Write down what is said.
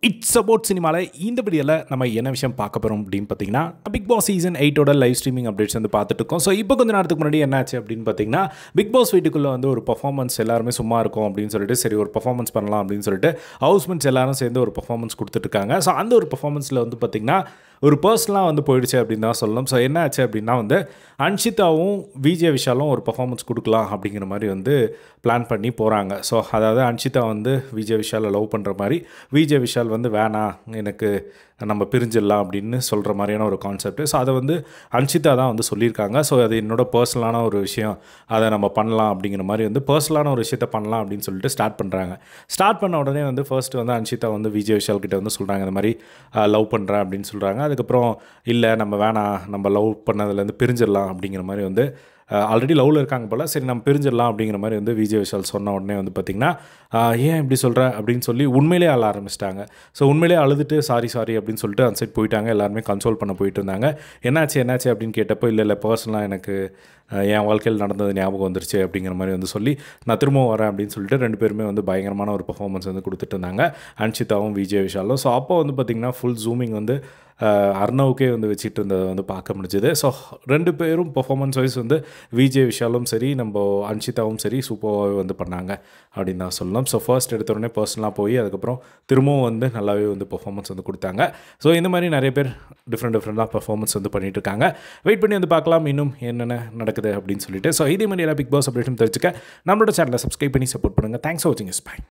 it's about சினிமாவில் இந்த வீடியோவில் நம்ம என்ன விஷயம் பார்க்க போகிறோம் அப்படின்னு பார்த்தீங்கன்னா பிக் பாஸ் சீசன் எயிட்டோட லைவ் ஸ்ட்ரீமிங் அப்டேட்ஸ் வந்து பார்த்துட்டு இருக்கோம் ஸோ இப்போ கொஞ்ச நேரத்துக்கு முன்னாடி என்னாச்சு அப்படின்னு பார்த்தீங்கன்னா பிக் பாஸ் வீட்டுக்குள்ளே வந்து ஒரு பர்ஃபார்மன்ஸ் எல்லாருமே சும்மா இருக்கும் அப்படின்னு சொல்லிட்டு சரி ஒரு பர்ஃபார்மன்ஸ் பண்ணலாம் அப்படின்னு சொல்லிட்டு ஹவுஸ்மெண்ட்ஸ் எல்லாரும் சேர்ந்து ஒரு பர்ஃபார்மன்ஸ் கொடுத்துட்ருக்காங்க ஸோ அந்த ஒரு பர்ஃபார்மன்ஸில் வந்து பார்த்திங்கன்னா ஒரு பர்சனலாக வந்து போயிடுச்சு அப்படின்னு தான் சொல்லணும் ஸோ என்ன ஆச்சு அப்படின்னா வந்து அன்ஷிதாவும் விஜய் விஷாலும் ஒரு பர்ஃபார்மன்ஸ் கொடுக்கலாம் அப்படிங்கிற மாதிரி வந்து பிளான் பண்ணி போகிறாங்க ஸோ அதாவது அன்ஷிதா வந்து விஜய் விஷாலை லவ் பண்ணுற மாதிரி விஜய் விஷால் வந்து வேணாம் எனக்கு நம்ம பிரிஞ்சிடலாம் அப்படின்னு சொல்கிற மாதிரியான ஒரு கான்செப்ட் ஸோ அதை வந்து அன்ஷிதா தான் வந்து சொல்லியிருக்காங்க ஸோ அது என்னோட பர்சனலான ஒரு விஷயம் அதை நம்ம பண்ணலாம் அப்படிங்கிற மாதிரி வந்து பர்சனலான ஒரு விஷயத்த பண்ணலாம் அப்படின்னு சொல்லிட்டு ஸ்டார்ட் பண்ணுறாங்க ஸ்டார்ட் பண்ண உடனே வந்து ஃபர்ஸ்ட் வந்து அன்ஷிதா வந்து விஜய் விஷால் கிட்ட வந்து சொல்கிறாங்க இந்த மாதிரி லவ் பண்ணுறேன் அப்படின்னு சொல்கிறாங்க அதுக்கப்புறம் இல்லை நம்ம வேணாம் நம்ம லவ் பண்ணதுலேருந்து பிரிஞ்சிடலாம் அப்படிங்கிற மாதிரி வந்து ஆல்ரெடி லவ்வில் இருக்காங்க போல் சரி நம்ம பிரிஞ்சிடலாம் அப்படிங்கிற மாதிரி வந்து விஜய் விஷால் சொன்ன உடனே வந்து பார்த்திங்கன்னா ஏன் இப்படி சொல்கிற அப்படின்னு சொல்லி உண்மையிலே அழ ஆரம்பிச்சிட்டாங்க ஸோ உண்மையிலே அழுதுட்டு சாரி சாரி அப்படின்னு சொல்லிட்டு அந்த சைட் போயிட்டாங்க எல்லாருமே கன்சோல் பண்ண போயிட்டு இருந்தாங்க என்னாச்சு என்னாச்சு அப்படின்னு கேட்டப்போ இல்லை இல்லை பர்சனலாக எனக்கு என் வாழ்க்கையில் நடந்தது ஞாபகம் வந்துருச்சு அப்படிங்கிற மாதிரி வந்து சொல்லி நான் திரும்பவும் வரேன் அப்படின்னு சொல்லிட்டு ரெண்டு பேருமே வந்து பயங்கரமான ஒரு பர்ஃபார்மன்ஸ் வந்து கொடுத்துட்டு இருந்தாங்க அன்ஷிதாவும் விஜய் விஷாலும் ஸோ அப்போ வந்து பார்த்திங்கன்னா ஃபுல் ஜூமிங் வந்து அர்ணவுக்கே வந்து வச்சுட்டு இருந்ததை வந்து பார்க்க முடிஞ்சுது ஸோ ரெண்டு பேரும் பர்ஃபார்மன்ஸ் வைஸ் வந்து விஜய் விஷாலும் சரி நம்ம அன்ஷிதாவும் சரி சூப்பராகவே வந்து பண்ணாங்க அப்படின்னு தான் சொல்லலாம் ஸோ ஃபர்ஸ்ட் எடுத்தோடனே பர்சனலாக போய் அதுக்கப்புறம் திரும்பவும் வந்து நல்லாவே வந்து பர்ஃபார்மன்ஸ் வந்து கொடுத்தாங்க ஸோ இந்த மாதிரி நிறைய பேர் டிஃப்ரெண்ட் டிஃப்ரெண்ட்டாக பர்ஃபார்மன்ஸ் வந்து பண்ணிட்டு இருக்காங்க வெயிட் பண்ணி வந்து பார்க்கலாம் இன்னும் என்னென்ன நடக்குது அப்படின்னு சொல்லிட்டு ஸோ இதே மாதிரி எல்லா பிக் பாஸ் அப்டேட்டும் தெரிஞ்சுக்க நம்மளோட சேனலை சப்ஸ்கிரைப் பண்ணி சப்போர்ட் பண்ணுங்கள் தேங்க்ஸ் ஃபார் வாட்சிங் இஸ் பை